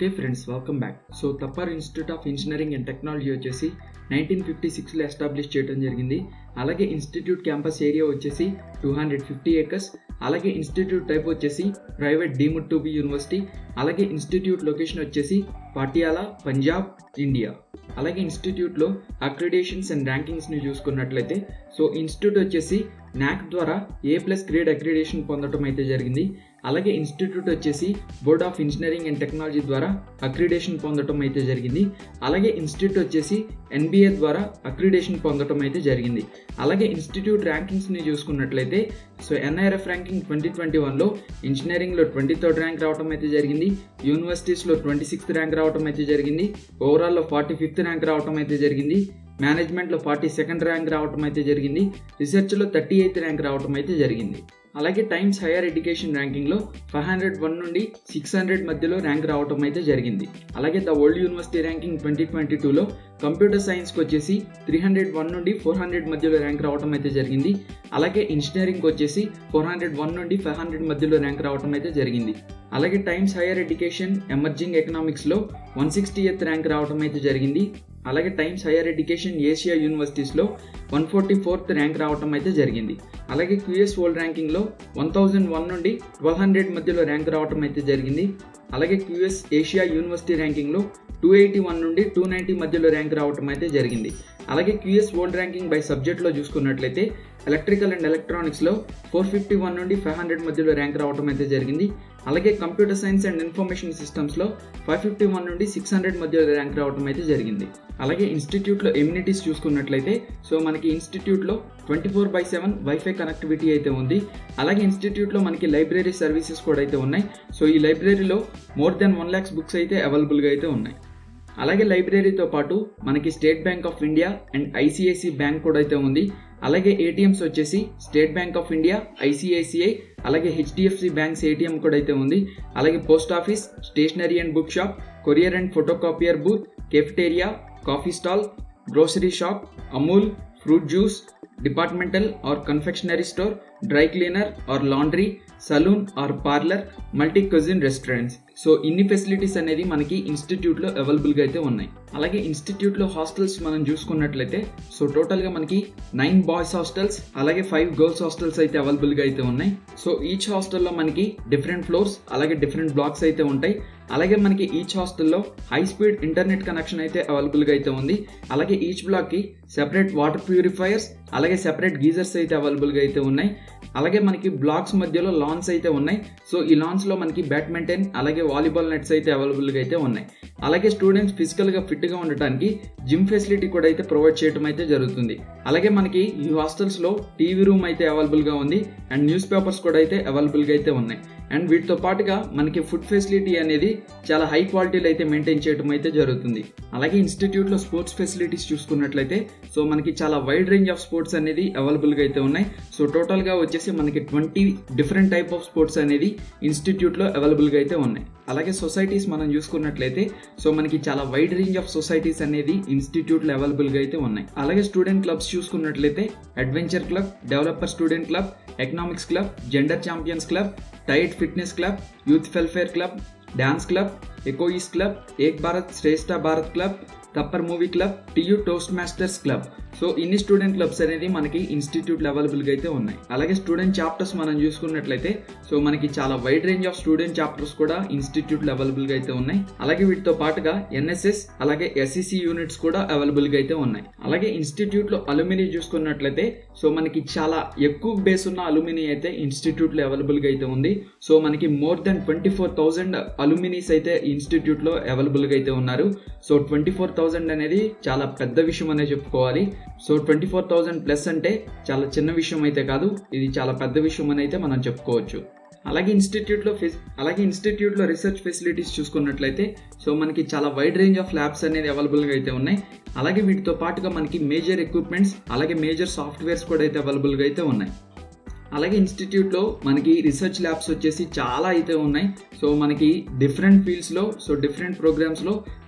Okay friends welcome back so Thapar institute of engineering and technology వచ్చేసి nineteen fifty సిక్స్లో establish చేయడం జరిగింది అలాగే ఇన్స్టిట్యూట్ క్యాంపస్ ఏరియా వచ్చేసి టూ హండ్రెడ్ ఫిఫ్టీ ఏకర్స్ అలాగే ఇన్స్టిట్యూట్ టైప్ వచ్చేసి private deemed to be university అలాగే ఇన్స్టిట్యూట్ లొకేషన్ వచ్చేసి పాటియాలా పంజాబ్ ఇండియా అలాగే ఇన్స్టిట్యూట్లో అక్రిడేషన్స్ అండ్ ర్యాంకింగ్స్ని చూసుకున్నట్లయితే సో ఇన్స్టిట్యూట్ వచ్చేసి నాక్ ద్వారా ఏ ప్లస్ గ్రేడ్ అక్రిడేషన్ పొందడం అయితే జరిగింది అలాగే ఇన్స్టిట్యూట్ వచ్చేసి board of engineering and technology ద్వారా అక్రిడేషన్ పొందడం అయితే జరిగింది అలాగే ఇన్స్టిట్యూట్ వచ్చేసి ఎన్బిఏ ద్వారా అక్రిడేషన్ పొందడం అయితే జరిగింది అలాగే ఇన్స్టిట్యూట్ ర్యాంకింగ్స్ని చూసుకున్నట్లయితే so NIRF ranking twenty twenty వన్లో ఇంజనీరింగ్లో ట్వంటీ థర్డ్ ర్యాంక్ రావడం అయితే జరిగింది యూనివర్సిటీస్లో ట్వంటీ సిక్స్త్ ర్యాంక్ రావడం అయితే జరిగింది ఓవరాల్లో ఫార్టీ ఫిఫ్త్ ర్యాంక్ రావడం అయితే జరిగింది మేనేజ్మెంట్లో ఫార్టీ సెకండ్ ర్యాంక్ రావడం అయితే జరిగింది రీసెర్చ్లో థర్టీ ఎయిత్ ర్యాంక్ రావడం అయితే జరిగింది అలాగే టైమ్స్ హైయర్ ఎడ్యుకేషన్ ర్యాంకింగ్లో ఫైవ్ హండ్రెడ్ వన్ నుండి సిక్స్ హండ్రెడ్ మధ్యలో ర్యాంక్ రావడం అయితే జరిగింది అలాగే the world university ranking twenty twenty టూలో కంప్యూటర్ సైన్స్కి వచ్చేసి త్రీ హండ్రెడ్ వన్ నుండి ఫోర్ హండ్రెడ్ మధ్యలో ర్యాంక్ రావడం అయితే జరిగింది అలాగే ఇంజనీరింగ్కి వచ్చేసి ఫోర్ హండ్రెడ్ వన్ నుండి ఫైవ్ హండ్రెడ్ మధ్యలో ర్యాంక్ రావడం అయితే జరిగింది అలాగే టైమ్స్ హైయర్ ఎడ్యుకేషన్ ఎమర్జింగ్ ఎకనామిక్స్లో వన్ సిక్స్టీ ఎత్ ర్యాంక్ రావడం అయితే జరిగింది అలాగే టైమ్స్ హైయర్ ఎడ్యుకేషన్ ఏషియా యూనివర్సిటీస్లో వన్ ఫార్టీ ఫోర్త్ ర్యాంక్ రావడం అయితే జరిగింది అలాగే క్యూఎస్ వరల్డ్ ర్యాంకింగ్లో వన్ థౌజండ్ వన్ నుండి ట్వెల్వ్ హండ్రెడ్ మధ్యలో ర్యాంక్ రావడం అయితే జరిగింది అలాగే క్యూఎస్ ఏషియా యూనివర్సిటీ ర్యాంకింగ్లో టూ ఎయిటీ వన్ నుండి టూ నైంటీ మధ్యలో ర్యాంక్ రావడం అయితే జరిగింది అలాగే క్యూఎస్ వరల్డ్ ర్యాంకింగ్ బై సబ్జెక్ట్లో చూసుకున్నట్లయితే ఎలక్ట్రికల్ అండ్ ఎలక్ట్రానిక్స్లో ఫోర్ ఫిఫ్టీ వన్ నుండి ఫైవ్ హండ్రెడ్ మధ్యలో ర్యాంక్ రావడం అయితే జరిగింది అలాగే కంప్యూటర్ సైన్స్ అండ్ ఇన్ఫర్మేషన్ సిస్టమ్స్లో ఫైవ్ ఫిఫ్టీ వన్ నుండి సిక్స్ హండ్రెడ్ మధ్యలో ర్యాంక్ రావడం అయితే జరిగింది అలాగే ఇన్స్టిట్యూట్లో ఎమ్యూనిటీస్ చూసుకున్నట్లయితే సో మనకి ఇన్స్టిట్యూట్లో twenty four by seven wifi connectivity అయితే ఉంది అలాగే ఇన్స్టిట్యూట్లో మనకి లైబ్రరీ సర్వీసెస్ కూడా అయితే ఉన్నాయి సో ఈ లైబ్రరీలో more than one lakhs books అయితే అవైలబుల్గా అయితే ఉన్నాయి అలాగే లైబ్రరీతో పాటు మనకి State Bank of India and ICICI bank కూడా అయితే ఉంది అలాగే ఏటీఎంస్ వచ్చేసి State Bank of India ICICI అలాగే హెచ్డిఎఫ్సి బ్యాంక్స్ ఏటీఎం కూడా అయితే ఉంది అలాగే post office stationery and book shop courier and photocopier booth cafeteria coffee stall grocery shop Amul fruit juice departmental or confectionery store dry cleaner or laundry saloon are parlour multi cuisine restaurants so ఇన్ని facilities అనేది మనకి ఇన్స్టిట్యూట్లో అవైలబుల్గా అయితే ఉన్నాయి అలాగే ఇన్స్టిట్యూట్లో hostels మనం చూసుకున్నట్లయితే సో టోటల్గా మనకి నైన్ బాయ్స్ హాస్టల్స్ అలాగే ఫైవ్ గర్ల్స్ హాస్టల్స్ అయితే అవైలబుల్గా అయితే ఉన్నాయి సో ఈచ్ హాస్టల్లో మనకి డిఫరెంట్ ఫ్లోర్స్ అలాగే డిఫరెంట్ బ్లాక్స్ అయితే ఉంటాయి అలాగే మనకి ఈచ్ హాస్టల్లో హై స్పీడ్ ఇంటర్నెట్ కనెక్షన్ అయితే అవైలబుల్గా అయితే ఉంది అలాగే ఈచ్ బ్లాక్కి సెపరేట్ వాటర్ ప్యూరిఫైయర్స్ అలాగే సెపరేట్ గీజర్స్ అయితే అవైలబుల్గా అయితే ఉన్నాయి అలాగే మనకి బ్లాక్స్ మధ్యలో లాన్స్ అయితే ఉన్నాయి సో ఈ లాన్స్లో మనకి బ్యాడ్మింటన్ అలాగే వాలీబాల్ నెట్స్ అయితే అవైలబుల్గా అయితే ఉన్నాయి అలాగే స్టూడెంట్స్ ఫిజికల్గా ఫిట్గా ఉండటానికి జిమ్ ఫెసిలిటీ కూడా అయితే ప్రొవైడ్ చేయడం అయితే జరుగుతుంది అలాగే మనకి ఈ హాస్టల్స్లో టీవీ రూమ్ అయితే అవైలబుల్గా ఉంది అండ్ న్యూస్ పేపర్స్ కూడా అయితే అవైలబుల్గా అయితే ఉన్నాయి అండ్ వీటితో పాటుగా మనకి ఫుడ్ ఫెసిలిటీ అనేది చాలా హై క్వాలిటీలో అయితే మెయింటైన్ చేయడం అయితే జరుగుతుంది అలాగే ఇన్స్టిట్యూట్లో స్పోర్ట్స్ ఫెసిలిటీస్ చూసుకున్నట్లయితే సో మనకి చాలా వైడ్ రేంజ్ ఆఫ్ స్పోర్ట్స్ అనేది అవైలబుల్గా అయితే ఉన్నాయి సో టోటల్గా వచ్చేసి మనకి twenty different type of sports అనేది ఇన్స్టిట్యూట్లో అవైలబుల్గా అయితే ఉన్నాయి అలాగే సొసైటీస్ మనం చూసుకున్నట్లయితే సో మనకి చాలా వైడ్ రేంజ్ ఆఫ్ సొసైటీస్ అనేది ఇన్స్టిట్యూట్లో అవైలబుల్గా అయితే ఉన్నాయి అలాగే స్టూడెంట్ క్లబ్స్ చూసుకున్నట్లయితే adventure club developer student club economics club gender champions club tight fitness club youth welfare club dance club echoes club Ek Bharat Shreshtha Bharat club Thapar movie club TU toastmasters club so ఇన్ని student clubs అనేది మనకి ఇన్స్టిట్యూట్లో అవైలబుల్గా అయితే ఉన్నాయి అలాగే student chapters మనం చూసుకున్నట్లయితే సో మనకి చాలా wide range of student chapters కూడా ఇన్స్టిట్యూట్లో అవైలబుల్గా అయితే ఉన్నాయి అలాగే వీటితో పాటుగా ఎన్ఎస్ఎస్ అలాగే ఎస్ఈసి యూనిట్స్ కూడా అవైలబుల్గా అయితే ఉన్నాయి అలాగే ఇన్స్టిట్యూట్లో అలుమిని చూసుకున్నట్లయితే సో మనకి చాలా ఎక్కువ బేస్ ఉన్న అలుమిని అయితే ఇన్స్టిట్యూట్లో అవైలబుల్గా అయితే ఉంది సో మనకి more than twenty four thousand alumnis అయితే ఇన్స్టిట్యూట్లో అవైలబుల్గా అయితే ఉన్నారు సో ట్వంటీ ఫోర్ థౌజండ్ అనేది చాలా పెద్ద విషయం అనే చెప్పుకోవాలి so twenty four thousand plus అంటే చాలా చిన్న విషయం అయితే కాదు ఇది చాలా పెద్ద విషయం అని అయితే మనం చెప్పుకోవచ్చు అలాగే ఇన్స్టిట్యూట్లో అలాగే ఇన్స్టిట్యూట్లో రీసెర్చ్ ఫెసిలిటీస్ చూసుకున్నట్లయితే సో మనకి చాలా వైడ్ రేంజ్ ఆఫ్ ల్యాబ్స్ అనేది అవైలబుల్గా అయితే ఉన్నాయి అలాగే వీటితో పాటుగా మనకి మేజర్ ఎక్విప్మెంట్స్ అలాగే మేజర్ సాఫ్ట్వేర్స్ కూడా అయితే అవైలబుల్గా అయితే ఉన్నాయి అలాగే ఇన్స్టిట్యూట్లో మనకి రీసెర్చ్ ల్యాబ్స్ వచ్చేసి చాలా అయితే ఉన్నాయి సో మనకి డిఫరెంట్ ఫీల్డ్స్లో సో డిఫరెంట్ ప్రోగ్రామ్స్లో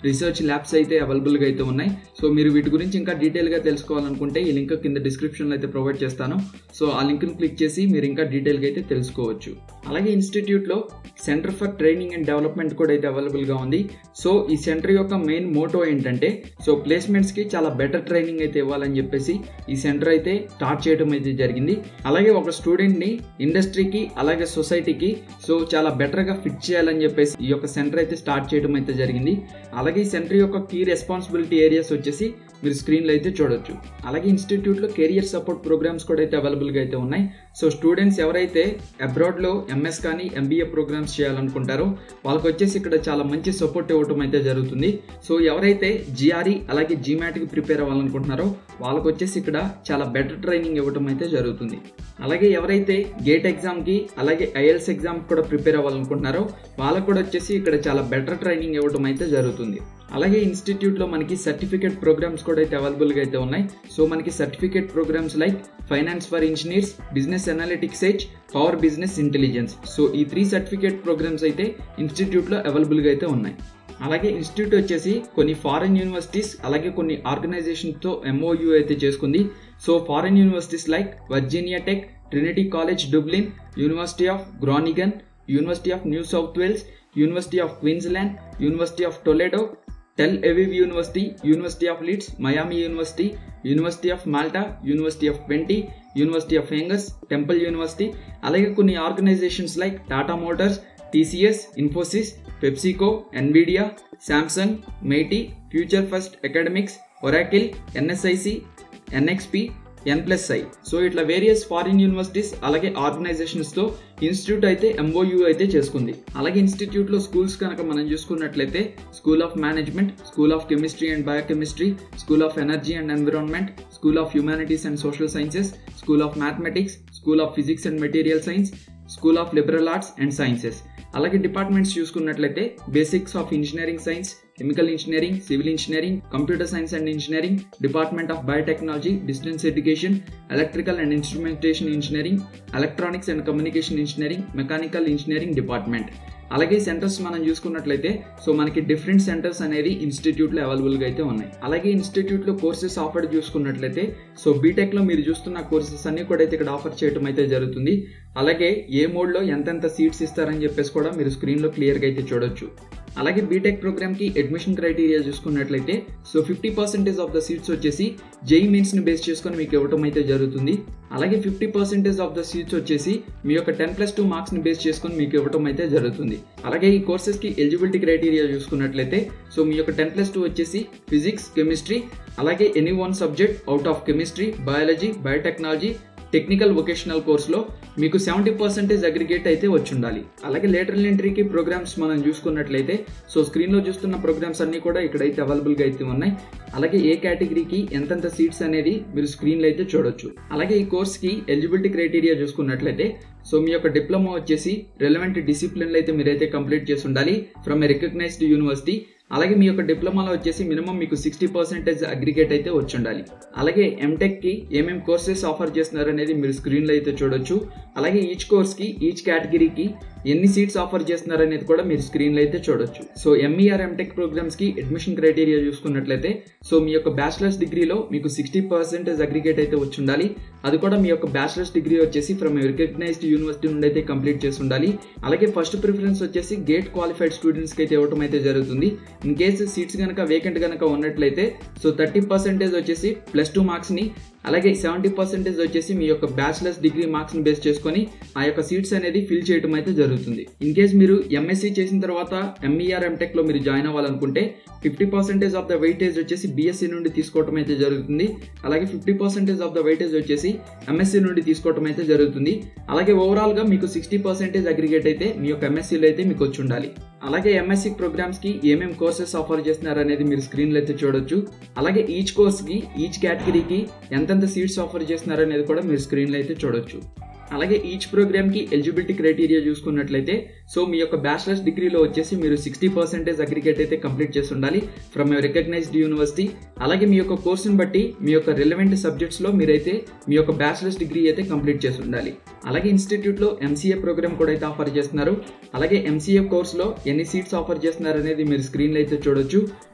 రీసెర్చ్ ల్యాబ్స్ అయితే అవైలబుల్గా అయితే ఉన్నాయి సో మీరు వీటి గురించి ఇంకా డీటెయిల్గా తెలుసుకోవాలనుకుంటే ఈ లింక్ కింద డిస్క్రిప్షన్లో అయితే ప్రొవైడ్ చేస్తాను సో ఆ లింక్ని క్లిక్ చేసి మీరు ఇంకా డీటెయిల్గా అయితే తెలుసుకోవచ్చు అలాగే ఇన్స్టిట్యూట్లో centre for training and development కూడా అయితే అవైలబుల్గా ఉంది సో ఈ సెంటర్ యొక్క మెయిన్ మోటో ఏంటంటే సో ప్లేస్మెంట్స్కి చాలా బెటర్ ట్రైనింగ్ అయితే ఇవ్వాలని చెప్పేసి ఈ సెంటర్ అయితే స్టార్ట్ చేయడం అయితే జరిగింది అలాగే ఒక స్టూడెంట్ని ఇండస్ట్రీకి అలాగే సొసైటీకి సో చాలా బెటర్గా ఫిట్ చేయాలని చెప్పేసి ఈ యొక్క సెంటర్ అయితే స్టార్ట్ చేయడం అయితే జరిగింది అలాగే ఈ సెంటర్ యొక్క కీ రెస్పాన్సిబిలిటీ ఏరియాస్ వచ్చేసి మీరు స్క్రీన్లో అయితే చూడొచ్చు అలాగే ఇన్స్టిట్యూట్లో కెరియర్ సపోర్ట్ ప్రోగ్రామ్స్ కూడా అయితే అవైలబుల్గా అయితే ఉన్నాయి సో స్టూడెంట్స్ ఎవరైతే అబ్రాడ్లో ఎంఎస్ కానీ ఎంబీఏ ప్రోగ్రామ్స్ చేయాలనుకుంటారో వాళ్ళకి వచ్చేసి ఇక్కడ చాలా మంచి సపోర్ట్ ఇవ్వటం అయితే జరుగుతుంది సో ఎవరైతే జిఆర్ఈ అలాగే జీమాట్కి ప్రిపేర్ అవ్వాలనుకుంటున్నారో వాళ్ళకి వచ్చేసి ఇక్కడ చాలా బెటర్ ట్రైనింగ్ ఇవ్వటం అయితే జరుగుతుంది అలాగే ఎవరైతే గేట్ ఎగ్జామ్కి అలాగే ఐఎల్స్ ఎగ్జామ్ కూడా ప్రిపేర్ అవ్వాలనుకుంటున్నారో వాళ్ళకు కూడా వచ్చేసి ఇక్కడ చాలా బెటర్ ట్రైనింగ్ ఇవ్వటం అయితే జరుగుతుంది అలాగే ఇన్స్టిట్యూట్లో మనకి సర్టిఫికేట్ ప్రోగ్రామ్స్ కూడా అయితే అవైలబుల్గా అయితే ఉన్నాయి సో మనకి certificate programmes like finance for engineers business analytics age power business intelligence so ఈ త్రీ సర్టిఫికేట్ ప్రోగ్రామ్స్ అయితే ఇన్స్టిట్యూట్లో అవైలబుల్గా అయితే ఉన్నాయి అలాగే ఇన్స్టిట్యూట్ వచ్చేసి కొన్ని ఫారెన్ యూనివర్సిటీస్ అలాగే కొన్ని ఆర్గనైజేషన్తో ఎంఓయూ అయితే చేసుకుంది so foreign universities like Virginia Tech Trinity College Dublin University of Groningen University of New South Wales University of Queensland University of Toledo Tel Aviv University University of Leeds Miami University University of Malta University of Twente University of ఫెంగస్ Temple University అలాగే కొన్ని organisations like Tata Motors TCS Infosys PepsiCo Nvidia Samsung MeitY future first academics Oracle NSIC NXP N plus I so ఇట్లా various foreign universities అలాగే ఆర్గనైజేషన్స్తో institute అయితే MoU అయితే చేసుకుంది అలాగే ఇన్స్టిట్యూట్లో స్కూల్స్ కనుక మనం చూసుకున్నట్లయితే school of management school of chemistry and biochemistry school of energy and environment school of humanities and social sciences school of mathematics school of physics and material science school of liberal arts and sciences అలాగే departments చూసుకున్నట్లయితే basics of engineering science chemical engineering civil engineering computer science and engineering department of biotechnology distance education electrical and instrumentation engineering electronics and communication engineering mechanical engineering department అలాగే centres మనం చూసుకున్నట్లయితే so మనకి different centres అనేది ఇన్స్టిట్యూట్లో అవైలబుల్గా అయితే ఉన్నాయి అలాగే ఇన్స్టిట్యూట్లో కోర్సెస్ ఆఫర్ చూసుకున్నట్లయితే సో బీటెక్లో మీరు చూస్తున్న కోర్సెస్ అన్ని కూడా అయితే ఇక్కడ ఆఫర్ చేయడం అయితే జరుగుతుంది అలాగే ఏ మోడ్లో ఎంతెంత సీట్స్ ఇస్తారని చెప్పేసి కూడా మీరు స్క్రీన్లో క్లియర్గా అయితే చూడొచ్చు అలాగే బీటెక్ ప్రోగ్రామ్కి అడ్మిషన్ క్రైటీరియా చూసుకున్నట్లయితే so fifty percentage of the seats వచ్చేసి జేఈ మెయిన్స్ని బేస్ చేసుకొని మీకు ఇవ్వడం అయితే జరుగుతుంది అలాగే fifty percentage of the seats వచ్చేసి మీ యొక్క టెన్ ప్లస్ టూ మార్క్స్ని బేస్ చేసుకొని మీకు ఇవ్వడం అయితే జరుగుతుంది అలాగే ఈ కోర్సెస్కి ఎలిజిబిలిటీ క్రైటీరియా చూసుకున్నట్లయితే సో మీ యొక్క టెన్ ప్లస్ టూ వచ్చేసి ఫిజిక్స్ కెమిస్ట్రీ అలాగే any one subject out of chemistry biology biotechnology technical vocational కోర్స్లో మీకు సెవెంటీ పర్సెంటేజ్ అగ్రిగేట్ అయితే వచ్చి ఉండాలి అలాగే లేటరల్ ఎంట్రీకి ప్రోగ్రామ్స్ మనం చూసుకున్నట్లయితే సో స్క్రీన్లో చూస్తున్న ప్రోగ్రామ్స్ అన్నీ కూడా ఇక్కడైతే అవైలబుల్గా అయితే ఉన్నాయి అలాగే ఏ కేటగిరీకి ఎంతెంత సీట్స్ అనేది మీరు స్క్రీన్లో అయితే చూడొచ్చు అలాగే ఈ కోర్స్కి ఎలిజిబిలిటీ క్రైటీరియా చూసుకున్నట్లయితే సో మీ యొక్క డిప్లొమా వచ్చేసి రెలవెంట్ డిసిప్లిన్లో అయితే మీరైతే కంప్లీట్ చేసి ఉండాలి ఫ్రమ్ ఏ రికగ్నైజ్డ్ యూనివర్సిటీ అలాగే మీ యొక్క డిప్లొమాలో వచ్చేసి మినిమం మీకు సిక్స్టీ పర్సెంటేజ్ అగ్రిగేట్ అయితే వచ్చి ఉండాలి అలాగే ఎంటెక్కి ఏమేమి కోర్సెస్ ఆఫర్ చేస్తున్నారు అనేది మీరు స్క్రీన్లో అయితే చూడొచ్చు అలాగే ఈచ్ కోర్స్కి ఈచ్ కేటగిరీకి ఎన్ని సీట్స్ ఆఫర్ చేస్తున్నారు అనేది కూడా మీరు స్క్రీన్లో అయితే చూడొచ్చు సో ఎంఈఆర్ ఎంటెక్ ప్రోగ్రామ్స్కి అడ్మిషన్ క్రైటీరియా చూసుకున్నట్లయితే సో మీ యొక్క బ్యాచిలర్స్ డిగ్రీలో మీకు సిక్స్టీ పర్సెంటేజ్ అగ్రిగేట్ అయితే వచ్చి ఉండాలి అది కూడా మీ యొక్క బ్యాచిలర్స్ డిగ్రీ వచ్చేసి ఫ్రమ్ రికగ్నైజ్డ్ యూనివర్సిటీ నుండి అయితే కంప్లీట్ చేసి ఉండాలి అలాగే ఫస్ట్ ప్రిఫరెన్స్ వచ్చేసి గేట్ క్వాలిఫైడ్ స్టూడెంట్స్కి అయితే ఇవ్వడం అయితే జరుగుతుంది ఇన్ కేసు సీట్స్ కనుక వేకెంట్ కనుక ఉన్నట్లయితే సో థర్టీ పర్సెంటేజ్ వచ్చేసి ప్లస్ టూ మార్క్స్ని అలాగే సెవెంటీ పర్సెంటేజ్ వచ్చేసి మీ యొక్క బ్యాచిలర్స్ డిగ్రీ మార్క్స్ని బేస్ చేసుకొని ఆ యొక్క సీట్స్ అనేది ఫిల్ చేయడం అయితే జరుగుతుంది ఇన్ కేస్ మీరు ఎంఎస్సీ చేసిన తర్వాత ఎంఈఆర్ ఎంటెక్లో మీరు జాయిన్ అవ్వాలనుకుంటే fifty percentage of the weightage వచ్చేసి బీఎస్సీ నుండి తీసుకోవడం అయితే జరుగుతుంది అలాగే fifty percentage of the weightage వచ్చేసి ఎంఎస్సీ నుండి తీసుకోవడం అయితే జరుగుతుంది అలాగే ఓవరాల్గా మీకు సిక్స్టీ పర్సెంటేజ్ అగ్రిగేట్ అయితే మీ యొక్క ఎంఎస్సీలో అయితే మీకు వచ్చి ఉండాలి అలాగే ఎంఎస్సీ ప్రోగ్రామ్స్కి ఏమేమి కోర్సెస్ ఆఫర్ చేస్తున్నారు అనేది మీరు స్క్రీన్లో అయితే చూడొచ్చు అలాగే ఈచ్ కోర్స్కి ఈచ్ కేటగిరీకి ఎంతెంత సీట్స్ ఆఫర్ చేస్తున్నారు అనేది కూడా మీరు స్క్రీన్లో అయితే చూడొచ్చు అలాగే ఈచ్ ప్రోగ్రామ్కి ఎలిజిబిలిటీ క్రైటీరియా చూసుకున్నట్లయితే సో మీ యొక్క బ్యాచిలర్స్ డిగ్రీలో వచ్చేసి మీరు సిక్స్టీ పర్సెంటేజ్ అగ్రిగేట్ అయితే కంప్లీట్ చేసి ఉండాలి ఫ్రమ్ రికగ్నైజ్డ్ యూనివర్సిటీ అలాగే మీ యొక్క కోర్సుని బట్టి మీ యొక్క రిలవెంట్ సబ్జెక్ట్స్లో మీరైతే మీ యొక్క బ్యాచిలర్స్ డిగ్రీ అయితే కంప్లీట్ చేసి ఉండాలి అలాగే ఇన్స్టిట్యూట్లో ఎంసీఏ ప్రోగ్రామ్ కూడా అయితే ఆఫర్ చేస్తున్నారు అలాగే ఎంసీఏ కోర్సులో ఎన్ని సీట్స్ ఆఫర్ చేస్తున్నారు అనేది మీరు స్క్రీన్లో అయితే చూడొచ్చు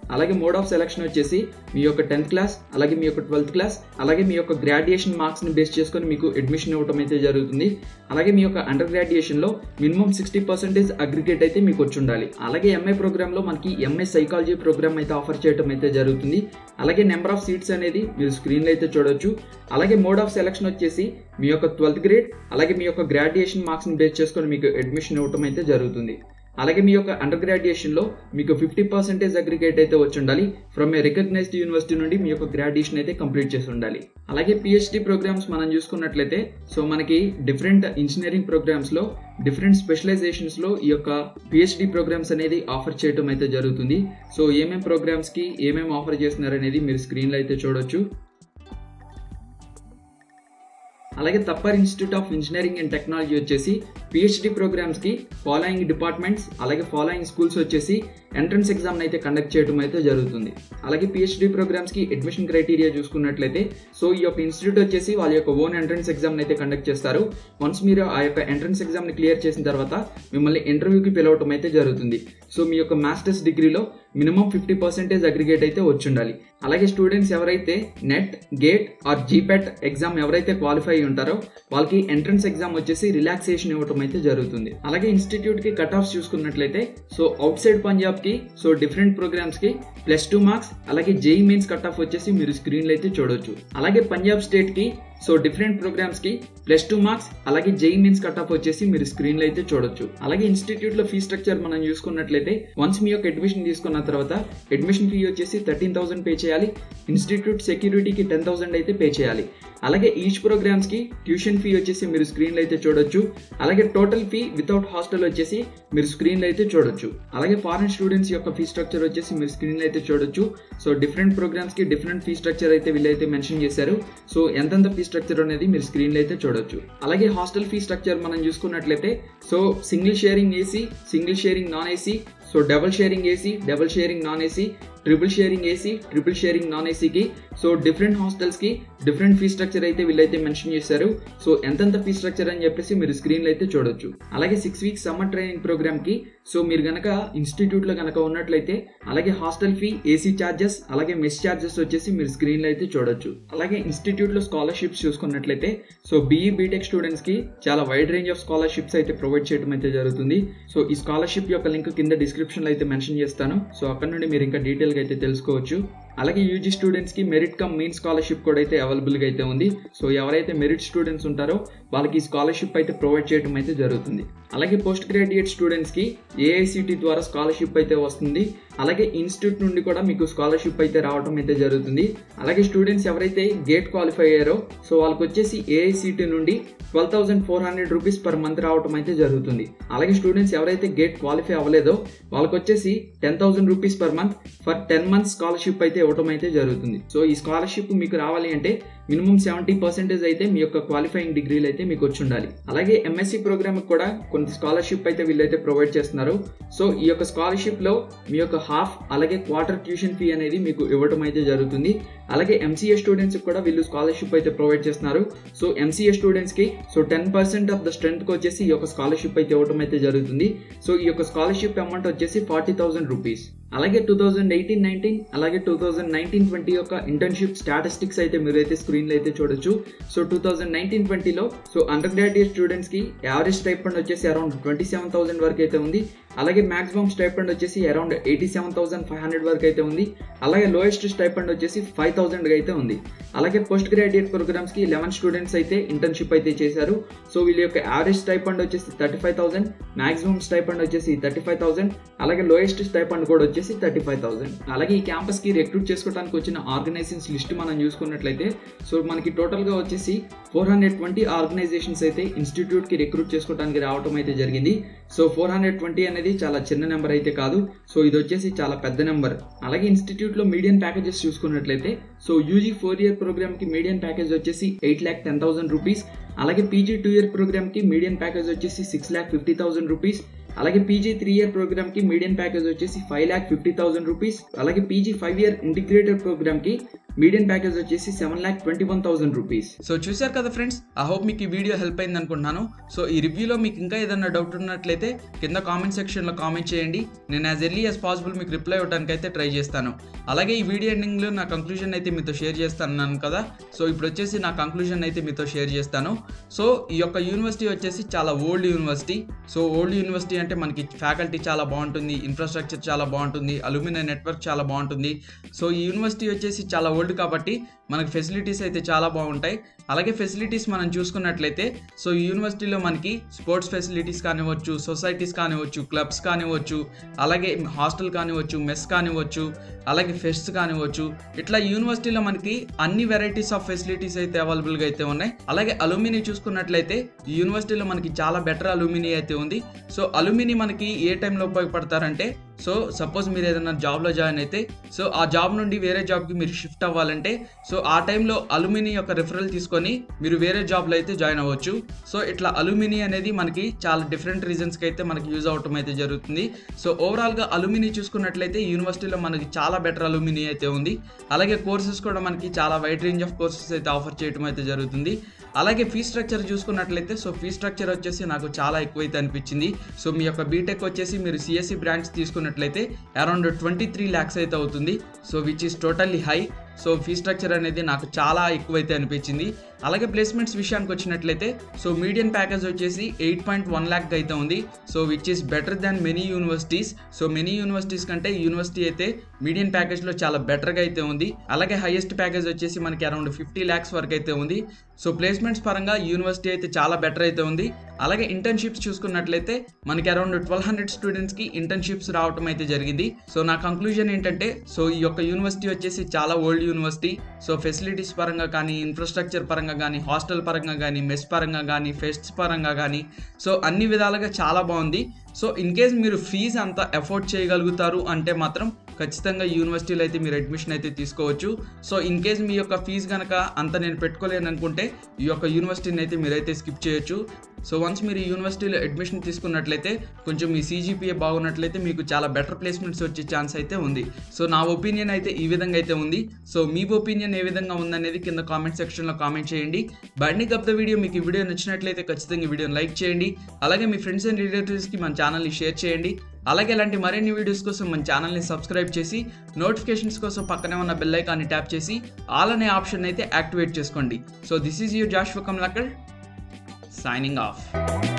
అలాగే మోడ్ ఆఫ్ సెలక్షన్ వచ్చేసి మీ యొక్క టెన్త్ క్లాస్ అలాగే మీ యొక్క ట్వెల్త్ క్లాస్ అలాగే మీ యొక్క గ్రాడ్యుయేషన్ మార్క్స్ని బేస్ చేసుకొని మీకు అడ్మిషన్ ఇవ్వడం అయితే జరుగుతుంది అలాగే మీ యొక్క అండర్ గ్రాడ్యుయేషన్లో మినిమం సిక్స్టీ పర్సెంటేజ్ అగ్రిగేట్ అయితే మీకు వచ్చి ఉండాలి అలాగే ఎంఏ ప్రోగ్రామ్లో మనకి ఎంఏ సైకాలజీ ప్రోగ్రామ్ అయితే ఆఫర్ చేయడం అయితే జరుగుతుంది అలాగే నెంబర్ ఆఫ్ సీట్స్ అనేది మీరు స్క్రీన్లో అయితే చూడొచ్చు అలాగే మోడ్ ఆఫ్ సెలక్షన్ వచ్చేసి మీ యొక్క ట్వెల్త్ గ్రేడ్ అలాగే మీ యొక్క గ్రాడ్యుయేషన్ మార్క్స్ని బేస్ చేసుకొని మీకు అడ్మిషన్ ఇవ్వడం అయితే జరుగుతుంది అలాగే మీ యొక్క అండర్ గ్రాడ్యుయేషన్లో మీకు ఫిఫ్టీ పర్సెంటేజ్ అగ్రిగేట్ అయితే వచ్చి ఉండాలి ఫ్రమ్ ఏ రికగ్నైజ్డ్ యూనివర్సిటీ నుండి మీ యొక్క గ్రాడ్యుయేషన్ అయితే కంప్లీట్ చేసి ఉండాలి అలాగే పిహెచ్డి ప్రోగ్రామ్స్ మనం చూసుకున్నట్లయితే సో మనకి డిఫరెంట్ ఇంజనీరింగ్ ప్రోగ్రామ్స్లో డిఫరెంట్ స్పెషలైజేషన్స్లో ఈ యొక్క పిహెచ్డి ప్రోగ్రామ్స్ అనేది ఆఫర్ చేయడం అయితే జరుగుతుంది సో ఏమేం ప్రోగ్రామ్స్కి ఏమేమి ఆఫర్ చేస్తున్నారు అనేది మీరు స్క్రీన్లో అయితే చూడొచ్చు అలాగే Thapar institute of engineering and technology వచ్చేసి పిహెచ్డి ప్రోగ్రామ్స్కి ఫాలోయింగ్ డిపార్ట్మెంట్స్ అలాగే ఫాలోయింగ్ స్కూల్స్ వచ్చేసి ఎంట్రన్స్ ఎగ్జామ్ అయితే కండక్ట్ చేయడం అయితే జరుగుతుంది అలాగే పిహెచ్డి ప్రోగ్రామ్స్కి అడ్మిషన్ క్రైటీరియా చూసుకున్నట్లయితే సో ఈ యొక్క ఇన్స్టిట్యూట్ వచ్చేసి వాళ్ళ యొక్క ఓన్ ఎంట్రన్స్ ఎగ్జామ్ అయితే కండక్ట్ చేస్తారు వన్స్ మీరు ఆ యొక్క ఎంట్రన్స్ ఎగ్జామ్ని క్లియర్ చేసిన తర్వాత మిమ్మల్ని ఇంటర్వ్యూకి పిలవటం అయితే జరుగుతుంది సో మీ యొక్క మాస్టర్స్ డిగ్రీలో మినిమం ఫిఫ్టీ పర్సెంటేజ్ అగ్రిగేట్ అయితే వచ్చి ఉండాలి అలాగే స్టూడెంట్స్ ఎవరైతే NET GATE or GPAT exam ఎవరైతే క్వాలిఫై ఉంటారో వాళ్ళకి ఎంట్రన్స్ ఎగ్జామ్ వచ్చేసి రిలాక్సేషన్ ఇవ్వటం అయితే జరుగుతుంది అలాగే ఇన్స్టిట్యూట్ కి కట్ ఆఫ్స్ చూసుకున్నట్లయితే సో అవుట్ సైడ్ పంజాబ్ కి సో డిఫరెంట్ ప్రోగ్రామ్స్ కి ప్లస్ టూ మార్క్స్ అలాగే జేఈ మెయిన్స్ కట్ ఆఫ్ వచ్చేసి మీరు స్క్రీన్లో అయితే చూడొచ్చు అలాగే పంజాబ్ స్టేట్ కి సో డిఫరెంట్ ప్రోగ్రామ్స్ కి ప్లస్ టూ మార్క్స్ అలాగే జేఈ మెయిన్స్ కట్ ఆఫ్ వచ్చేసి మీరు స్క్రీన్ లో అయితే చూడొచ్చు అలాగే ఇన్స్టిట్యూట్ లో ఫీ స్ట్రక్చర్ మనం చూసుకున్నట్లయితే వన్స్ మీ యొక్క అడ్మిషన్ తీసుకున్న తర్వాత అడ్మిషన్ ఫీ వచ్చేసి థర్టీన్ థౌసండ్ పే చేయాలి ఇన్స్టిట్యూట్ సెక్యూరిటీకి టెన్ థౌసండ్ అయితే పే చేయాలి అలాగే ఈచ్ ప్రోగ్రామ్స్ కి ట్యూషన్ ఫీ వచ్చేసి మీరు స్క్రీన్ లో అయితే చూడొచ్చు అలాగే టోటల్ ఫీ వితౌట్ హాస్టల్ వచ్చేసి మీరు స్క్రీన్ లో అయితే చూడొచ్చు అలాగే ఫారెన్ స్టూడెంట్స్ యొక్క ఫీ స్ట్రక్చర్ వచ్చేసి మీరు స్క్రీన్ లో అయితే చూడొచ్చు సో డిఫరెంట్ ప్రోగ్రామ్స్ కి డిఫరెంట్ ఫీ స్ట్రక్చర్ అయితే వీళ్ళైతే మెన్షన్ చేశారు సో ఎంతెంత ఫీ స్ట్రక్చర్ అనేది మీరు స్క్రీన్ లో అయితే చూడొచ్చు అలాగే హాస్టల్ ఫీ స్ట్రక్చర్ మనం చూసుకున్నట్లయితే so single sharing AC single sharing non AC so double sharing AC double sharing non AC triple sharing AC triple sharing non ఏసీకి సో డిఫరెంట్ హాస్టల్స్కి డిఫరెంట్ ఫీ స్ట్రక్చర్ అయితే వీళ్ళైతే మెన్షన్ చేశారు so ఎంతెంత fee structure అని చెప్పేసి మీరు స్క్రీన్లో అయితే చూడొచ్చు అలాగే సిక్స్ వీక్స్ సమ్మర్ ట్రైనింగ్ ప్రోగ్రామ్కి సో మీరు గనక ఇన్స్టిట్యూట్లో గనక ఉన్నట్లయితే అలాగే హాస్టల్ ఫీ ఏసీ ఛార్జెస్ అలాగే మెస్ ఛార్జెస్ వచ్చేసి మీరు స్క్రీన్లో అయితే చూడొచ్చు అలాగే ఇన్స్టిట్యూట్లో స్కాలర్షిప్స్ చూసుకున్నట్లయితే సో బీఈ బీటెక్ స్టూడెంట్స్కి చాలా వైడ్ రేంజ్ ఆఫ్ స్కాలర్షిప్స్ అయితే ప్రొవైడ్ చేయడం అయితే జరుగుతుంది సో ఈ స్కాలర్షిప్ యొక్క లింక్ కింద డిస్క్రిప్షన్లో అయితే మెన్షన్ చేస్తాను సో అక్కడ నుండి మీరు ఇంకా డీటెయిల్గా అయితే తెలుసుకోవచ్చు అలాగే యూజీ స్టూడెంట్స్కి మెరిట్ కమ్ మెయిన్ స్కాలర్షిప్ కూడా అయితే అవైలబుల్గా అయితే ఉంది సో ఎవరైతే మెరిట్ స్టూడెంట్స్ ఉంటారో వాళ్ళకి ఈ స్కాలర్షిప్ అయితే ప్రొవైడ్ చేయడం అయితే జరుగుతుంది అలాగే పోస్ట్ గ్రాడ్యుయేట్ స్టూడెంట్స్కి ఏఐసిటి ద్వారా స్కాలర్షిప్ అయితే వస్తుంది అలాగే ఇన్స్టిట్యూట్ నుండి కూడా మీకు స్కాలర్షిప్ అయితే రావడం అయితే జరుగుతుంది అలాగే స్టూడెంట్స్ ఎవరైతే గేట్ క్వాలిఫై అయ్యారో సో వాళ్ళకి వచ్చేసి ఏఐసిటి నుండి twelve thousand four hundred rupees per month రావడం అయితే జరుగుతుంది అలాగే స్టూడెంట్స్ ఎవరైతే గేట్ క్వాలిఫై అవ్వలేదో వాళ్ళకి వచ్చేసి ten thousand rupees per month for ten months scholarship అయితే ఇవ్వడం అయితే జరుగుతుంది సో ఈ స్కాలర్షిప్ మీకు రావాలి అంటే మినిమం సెవెంటీ పర్సెంటేజ్ అయితే మీ యొక్క క్వాలిఫైయింగ్ డిగ్రీలు అయితే మీకు వచ్చి ఉండాలి అలాగే ఎంఎస్సి ప్రోగ్రామ్ కూడా కొంత స్కాలర్షిప్ అయితే వీళ్ళైతే ప్రొవైడ్ చేస్తున్నారు సో ఈ యొక్క స్కాలర్షిప్ లో మీ యొక్క హాఫ్ అలాగే క్వార్టర్ ట్యూషన్ ఫీ అనేది మీకు ఇవ్వడం అయితే జరుగుతుంది అలాగే ఎంసీఏ స్టూడెంట్స్ కూడా వీళ్ళు స్కాలర్షిప్ అయితే ప్రొవైడ్ చేస్తున్నారు సో ఎంసీఏ స్టూడెంట్స్ కి so ten percent of the strength కి వచ్చేసి ఈ యొక్క స్కాలర్షిప్ అయితే ఇవ్వడం అయితే జరుగుతుంది సో ఈ యొక్క స్కాలర్షిప్ అమౌంట్ వచ్చేసి ఫార్టీ థౌసండ్ రూపీస్ అలాగే టూ థౌజండ్ ఎయిటీన్ నైన్టీన్ అలాగే టూ థౌజండ్ నైన్టీన్ ట్వంటీ యొక్క ఇంటర్న్షిప్ స్టాటిస్టిక్స్ అయితే మీరు అయితే స్క్రీన్లో అయితే చూడొచ్చు సో టూ థౌజండ్ నైన్టీన్ ట్వంటీలో సో అండర్ గ్రాడ్యుయేట్ స్టూడెంట్స్కి యావరేజ్ స్టైపండ్ వచ్చేసి అరౌండ్ ట్వంటీ సెవెన్ థౌసండ్ వరకు అయితే ఉంది అలాగే మాక్సిమం స్టైపండ్ వచ్చేసి around eighty seven thousand five hundred వరకు అయితే ఉంది అలాగే లోయెస్ట్ స్టైపండ్ వచ్చేసి ఫైవ్ థౌసండ్ అయితే ఉంది అలాగే పోస్ట్ గ్రాడ్యుయేట్ ప్రోగ్రామ్స్కి లెవెన్ స్టూడెంట్స్ అయితే ఇంటర్న్షిప్ అయితే చేశారు సో వీళ్ళ యొక్క యావరేజ్ స్టైపండ్ వచ్చేసి thirty five thousand maximum stipend వచ్చేసి థర్టీ ఫైవ్ థౌసండ్ అలాగే లోయెస్ట్ స్టైపండ్ కూడా వచ్చేసి థర్టీ ఫైవ్ థౌసండ్ అలాగే ఈ క్యాంపస్కి రిక్రూట్ చేసుకోవడానికి వచ్చిన ఆర్గనైజేషన్స్ లిస్ట్ మనం చూసుకున్నట్లయితే సో మనకి టోటల్గా వచ్చేసి ఫోర్ హండ్రెడ్ ట్వంటీ ఆర్గనైజేషన్స్ అయితే ఇన్స్టిట్యూట్కి రిక్రూట్ చేసుకోవడానికి రావడం అయితే జరిగింది సో ఫోర్ హండ్రెడ్ ట్వంటీ అనేది చాలా చిన్న నెంబర్ అయితే కాదు సో ఇది వచ్చేసి చాలా పెద్ద నెంబర్ అలాగే ఇన్స్టిట్యూట్లో మీడియం ప్యాకేజెస్ చూసుకున్నట్లయితే సో యూజీ ఫోర్ ఇయర్ ప్రోగ్రామ్కి మీడియం ప్యాకేజ్ వచ్చేసి eight lakh ten thousand rupees అలాగే పీజీ టూ ఇయర్ ప్రోగ్రామ్కి మీడియం ప్యాకేజ్ వచ్చేసి six lakh fifty thousand rupees అలాగే పీజీ త్రీ ఇయర్ ప్రోగ్రామ్ కి మీడియం ప్యాకేజ్ వచ్చేసి five lakh fifty thousand rupees అలాగే PG five year integrated programme కి మీడియం ప్యాకేజ్ వచ్చేసి seven lakh twenty one thousand rupees so చూశారు కదా ఫ్రెండ్స్ ఐ హోప్ మీకు ఈ వీడియో హెల్ప్ అయింది అనుకుంటున్నాను సో ఈ రివ్యూలో మీకు ఇంకా ఏదైనా డౌట్ ఉన్నట్లయితే కింద కామెంట్ సెక్షన్లో కామెంట్ చేయండి నేను యాజ్ ఎర్లీ యాజ్ పాసిబుల్ మీకు రిప్లై ఇవ్వడానికి అయితే ట్రై చేస్తాను అలాగే ఈ వీడియో ఎండింగ్లో నా కంక్లూజన్ అయితే మీతో షేర్ చేస్తాను కదా సో ఇప్పుడు వచ్చేసి నా కంక్లూజన్ అయితే మీతో షేర్ చేస్తాను సో ఈ యొక్క యూనివర్సిటీ వచ్చేసి చాలా old university so old university అంటే మనకి ఫ్యాకల్టీ చాలా బాగుంటుంది ఇన్ఫ్రాస్ట్రక్చర్ చాలా బాగుంటుంది అల్యూమినియం నెట్వర్క్ చాలా బాగుంటుంది సో ఈ యూనివర్సిటీ వచ్చేసి చాలా ఓల్డ్ కాబట్టి మనకి ఫెసిలిటీస్ అయితే చాలా బాగుంటాయి అలాగే ఫెసిలిటీస్ మనం చూసుకున్నట్లయితే సో ఈ యూనివర్సిటీలో మనకి స్పోర్ట్స్ ఫెసిలిటీస్ కానివ్వచ్చు సొసైటీస్ కానివ్వచ్చు క్లబ్స్ కానివ్వచ్చు అలాగే హాస్టల్ కానివ్వచ్చు మెస్ కానివ్వచ్చు అలాగే ఫెస్ట్ కానివ్వచ్చు ఇట్లా యూనివర్సిటీలో మనకి అన్ని వెరైటీస్ ఆఫ్ ఫెసిలిటీస్ అయితే అవైలబుల్గా అయితే ఉన్నాయి అలాగే అలుమిని చూసుకున్నట్లయితే ఈ యూనివర్సిటీలో మనకి చాలా బెటర్ అలుమిని అయితే ఉంది సో అలుమిని మనకి ఏ టైంలో ఉపయోగపడతారంటే సో సపోజ్ మీరు ఏదైనా జాబ్లో జాయిన్ అయితే సో ఆ జాబ్ నుండి వేరే జాబ్కి మీరు షిఫ్ట్ అవ్వాలంటే సో ఆ టైంలో అలుమిని యొక్క రిఫరల్ తీసుకొని మీరు వేరే జాబ్లో అయితే జాయిన్ అవ్వచ్చు సో ఇట్లా అలుమిని అనేది మనకి చాలా డిఫరెంట్ రీజన్స్కి అయితే మనకి యూజ్ అవటం అయితే జరుగుతుంది సో ఓవరాల్గా అలుమిని చూసుకున్నట్లయితే యూనివర్సిటీలో మనకి చాలా బెటర్ అలుమిని అయితే ఉంది అలాగే కోర్సెస్ కూడా మనకి చాలా వైడ్ రేంజ్ ఆఫ్ కోర్సెస్ అయితే ఆఫర్ చేయడం అయితే జరుగుతుంది అలాగే ఫీ స్ట్రక్చర్ చూసుకున్నట్లయితే సో ఫీ స్ట్రక్చర్ వచ్చేసి నాకు చాలా ఎక్కువైతే అనిపించింది సో మీ యొక్క బీటెక్ వచ్చేసి మీరు సిఎస్సి బ్రాంచ్ తీసుకున్నట్లయితే అరౌండ్ ట్వంటీ త్రీ ల్యాక్స్ అయితే అవుతుంది so which is totally high so fee structure అనేది నాకు చాలా ఎక్కువైతే అనిపించింది అలాగే ప్లేస్మెంట్స్ విషయానికి వచ్చినట్లయితే సో మీడియం ప్యాకేజ్ వచ్చేసి ఎయిట్ పాయింట్ వన్ ల్యాక్ అయితే ఉంది so which is better than many universities so many universities కంటే ఈ యూనివర్సిటీ అయితే మీడియం ప్యాకేజ్లో చాలా బెటర్గా అయితే ఉంది అలాగే హైయెస్ట్ ప్యాకేజ్ వచ్చేసి మనకి అరౌండ్ ఫిఫ్టీ ల్యాక్స్ వరకు అయితే ఉంది సో ప్లేస్మెంట్స్ పరంగా యూనివర్సిటీ అయితే చాలా బెటర్ అయితే ఉంది అలాగే ఇంటర్న్షిప్స్ చూసుకున్నట్లయితే మనకి అరౌండ్ ట్వెల్వ్ హండ్రెడ్ స్టూడెంట్స్కి ఇంటర్న్షిప్స్ రావడం అయితే జరిగింది సో నా కంక్లూజన్ ఏంటంటే సో ఈ యొక్క యూనివర్సిటీ వచ్చేసి చాలా ఓల్డ్ యూనివర్సిటీ సో ఫెసిలిటీస్ పరంగా కానీ ఇన్ఫ్రాస్ట్రక్చర్ పరంగా కానీ హాస్టల్ పరంగా కానీ మెస్ పరంగా కానీ ఫెస్ట్స్ పరంగా కానీ సో అన్ని విధాలుగా చాలా బాగుంది సో ఇన్ కేస్ మీరు ఫీజు అంత ఎఫోర్డ్ చేయగలుగుతారు అంటే మాత్రం ఖచ్చితంగా ఈ యూనివర్సిటీలో అయితే మీరు అడ్మిషన్ అయితే తీసుకోవచ్చు సో ఇన్ కేస్ మీ యొక్క ఫీజు కనుక అంత నేను పెట్టుకోలేను అనుకుంటే ఈ యొక్క యూనివర్సిటీని అయితే మీరైతే స్కిప్ చేయొచ్చు సో వన్స్ మీరు ఈ యూనివర్సిటీలో అడ్మిషన్ తీసుకున్నట్లయితే కొంచెం మీ సీజీపీఏ బాగున్నట్లయితే మీకు చాలా బెటర్ ప్లేస్మెంట్స్ వచ్చే ఛాన్స్ అయితే ఉంది సో నా ఒపీనియన్ అయితే ఈ విధంగా అయితే ఉంది సో మీ ఒపీనియన్ ఏ విధంగా ఉందనేది కింద కామెంట్ సెక్షన్లో కామెంట్ చేయండి బైండింగ్ అప్ ద వీడియో మీకు ఈ వీడియో నచ్చినట్లయితే ఖచ్చితంగా ఈ వీడియోని లైక్ చేయండి అలాగే మీ ఫ్రెండ్స్ అండ్ రిలేటివ్స్కి మన ఛానల్ని షేర్ చేయండి అలాగే ఇలాంటి మరిన్ని వీడియోస్ కోసం మన ఛానల్ని సబ్స్క్రైబ్ చేసి నోటిఫికేషన్స్ కోసం పక్కనే ఉన్న బెల్ ఐకాన్ని ట్యాప్ చేసి ఆల్ అనే ఆప్షన్ అయితే యాక్టివేట్ చేసుకోండి so this is your Jash Kamlakar signing off.